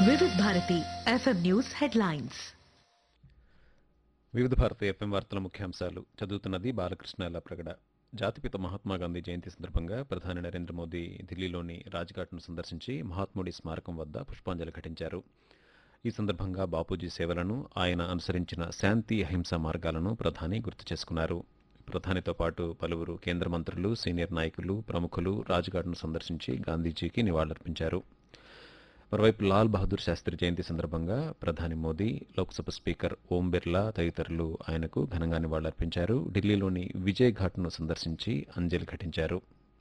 Vividh Bharati FM news headlines Vividh Bharati FM వార్తల ముఖ్యాంశాలు చదువుతున్నది బాలకృష్ణ ప్రగడ జాతిపిత మహాత్మా గాంధీ జయంతి సందర్భంగా ప్రధాని నరేంద్ర మోదీ ఢిల్లీలోని రాజ్ఘాట్ను సందర్శించి మహాత్ముడి స్మారకం వద్ద పుష్పాంజలి ఘటించారు ఈ సందర్భంగా బాపూజీ సేవలను ఆయన అనుసరించిన శాంతి అహింస మార్గాలను ప్రధాని గుర్తు చేసుకున్నారు ప్రధానితో పాటు పలువురు కేంద్ర మంత్రులు సీనియర్ నాయకులు ప్రముఖులు రాజ్ఘాట్ను సందర్శించి గాంధీజీకి నివాళులర్పించారు మరోవైపు లాల్ బహదూర్ శాస్త్రి జయంతి సందర్భంగా ప్రధాని మోదీ లోక్సభ స్పీకర్ ఓం బిర్లా తదితరులు ఆయనకు ఘనంగా నివాళులర్పించారు ఢిల్లీలోని విజయ్ ఘాట్ను సందర్శించి అంజలి ఘటించారు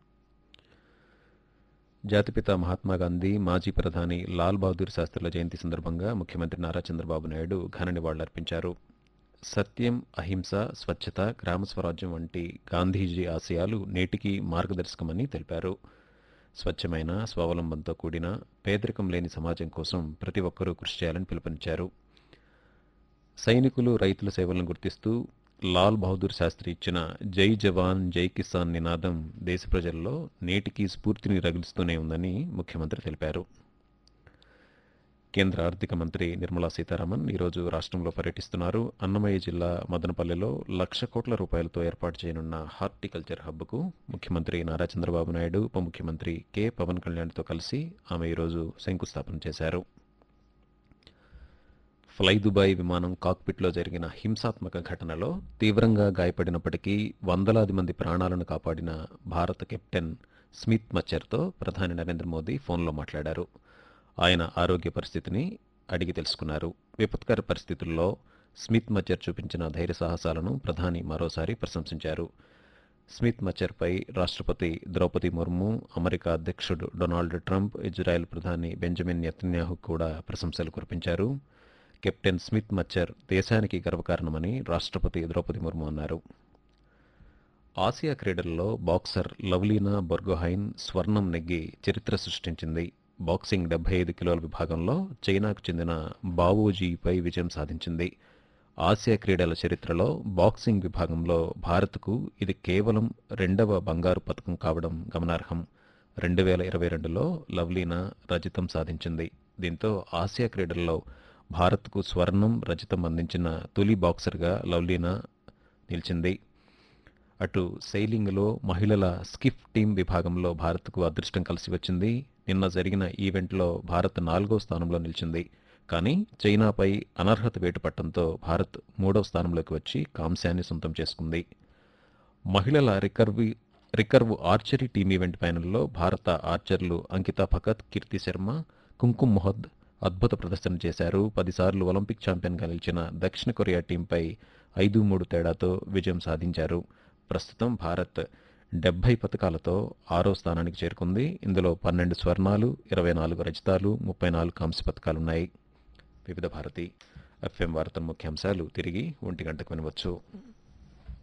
జాతిపిత మహాత్మా గాంధీ మాజీ ప్రధాని లాల్ బహదూర్ శాస్త్రుల జయంతి సందర్భంగా ముఖ్యమంత్రి నారా చంద్రబాబు నాయుడు ఘన నివాళులర్పించారు సత్యం అహింస స్వచ్ఛత గ్రామ స్వరాజ్యం వంటి గాంధీజీ ఆశయాలు నేటికి మార్గదర్శకమని తెలిపారు స్వచ్ఛమైన స్వావలంబనతో కూడిన పేదరికం లేని సమాజం కోసం ప్రతి ఒక్కరూ కృషి చేయాలని పిలుపునిచ్చారు సైనికులు రైతుల సేవలను గుర్తిస్తూ లాల్ బహదూర్ శాస్త్రి ఇచ్చిన జై జవాన్ జై కిసాన్ నినాదం దేశ ప్రజల్లో నేటికి స్ఫూర్తిని రగిలిస్తూనే ఉందని ముఖ్యమంత్రి తెలిపారు కేంద్ర ఆర్థిక మంత్రి నిర్మలా సీతారామన్ ఈరోజు రాష్ట్రంలో పర్యటిస్తున్నారు అన్నమయ్య జిల్లా మదనపల్లెలో లక్ష కోట్ల రూపాయలతో ఏర్పాటు చేయనున్న హార్టికల్చర్ హబ్కు ముఖ్యమంత్రి నారా చంద్రబాబు నాయుడు ఉప ముఖ్యమంత్రి కె పవన్ కళ్యాణ్తో కలిసి ఆమె ఈరోజు శంకుస్థాపన చేశారు ఫ్లై దుబాయ్ విమానం కాక్పిట్లో జరిగిన హింసాత్మక ఘటనలో తీవ్రంగా గాయపడినప్పటికీ వందలాది మంది ప్రాణాలను కాపాడిన భారత కెప్టెన్ స్మిత్ మచ్చర్తో ప్రధాని నరేంద్ర మోదీ ఫోన్లో మాట్లాడారు ఆయన ఆరోగ్య పరిస్థితిని అడిగి తెలుసుకున్నారు విపత్కర పరిస్థితుల్లో స్మిత్ మచ్చర్ చూపించిన ధైర్య సాహసాలను ప్రధాని మరోసారి ప్రశంసించారు స్మిత్ మచ్చర్పై రాష్ట్రపతి ద్రౌపది ముర్ము అమెరికా అధ్యక్షుడు డొనాల్డ్ ట్రంప్ ఇజ్రాయెల్ ప్రధాని బెంజమిన్ నెతన్యాహు కూడా ప్రశంసలు కురిపించారు కెప్టెన్ స్మిత్ మచ్చర్ దేశానికి గర్వకారణమని రాష్ట్రపతి ద్రౌపది ముర్ము అన్నారు ఆసియా క్రీడల్లో బాక్సర్ లవ్లీనా బొర్గోహైన్ స్వర్ణం నెగ్గి చరిత్ర సృష్టించింది బాక్సింగ్ డెబ్బై ఐదు కిలోల విభాగంలో చైనాకు చెందిన బావోజీపై విజయం సాధించింది ఆసియా క్రీడల చరిత్రలో బాక్సింగ్ విభాగంలో భారత్కు ఇది కేవలం రెండవ బంగారు పథకం కావడం గమనార్హం రెండు వేల ఇరవై రెండులో లవ్లీనా రజతం సాధించింది దీంతో ఆసియా క్రీడల్లో భారత్కు స్వర్ణం రజతం అందించిన తొలి బాక్సర్గా లవ్లీనా నిలిచింది అటు సెయిలింగ్లో మహిళల స్కిఫ్ టీం విభాగంలో భారత్కు అదృష్టం కలిసి వచ్చింది నిన్న జరిగిన ఈవెంట్లో భారత్ నాలుగో స్థానంలో నిలిచింది కానీ చైనాపై అనర్హత వేటు పట్టడంతో భారత్ మూడవ స్థానంలోకి వచ్చి కాంస్యాన్ని సొంతం చేసుకుంది మహిళల రికర్వి రికర్వ్ ఆర్చరీ టీం ఈవెంట్ ఫైనల్లో భారత ఆర్చర్లు అంకితా భగత్ కీర్తి శర్మ కుంకుమ్ మొహద్ అద్భుత ప్రదర్శన చేశారు పదిసార్లు ఒలింపిక్ ఛాంపియన్గా నిలిచిన దక్షిణ కొరియా టీంపై ఐదు మూడు తేడాతో విజయం సాధించారు ప్రస్తుతం భారత్ డెబ్బై పథకాలతో ఆరో స్థానానికి చేరుకుంది ఇందులో పన్నెండు స్వర్ణాలు ఇరవై నాలుగు రజతాలు ముప్పై నాలుగు కాంస్య పథకాలున్నాయి వివిధ భారతి ఎఫ్ఎం వార్తల ముఖ్యాంశాలు తిరిగి ఒంటి గంటకు వినవచ్చు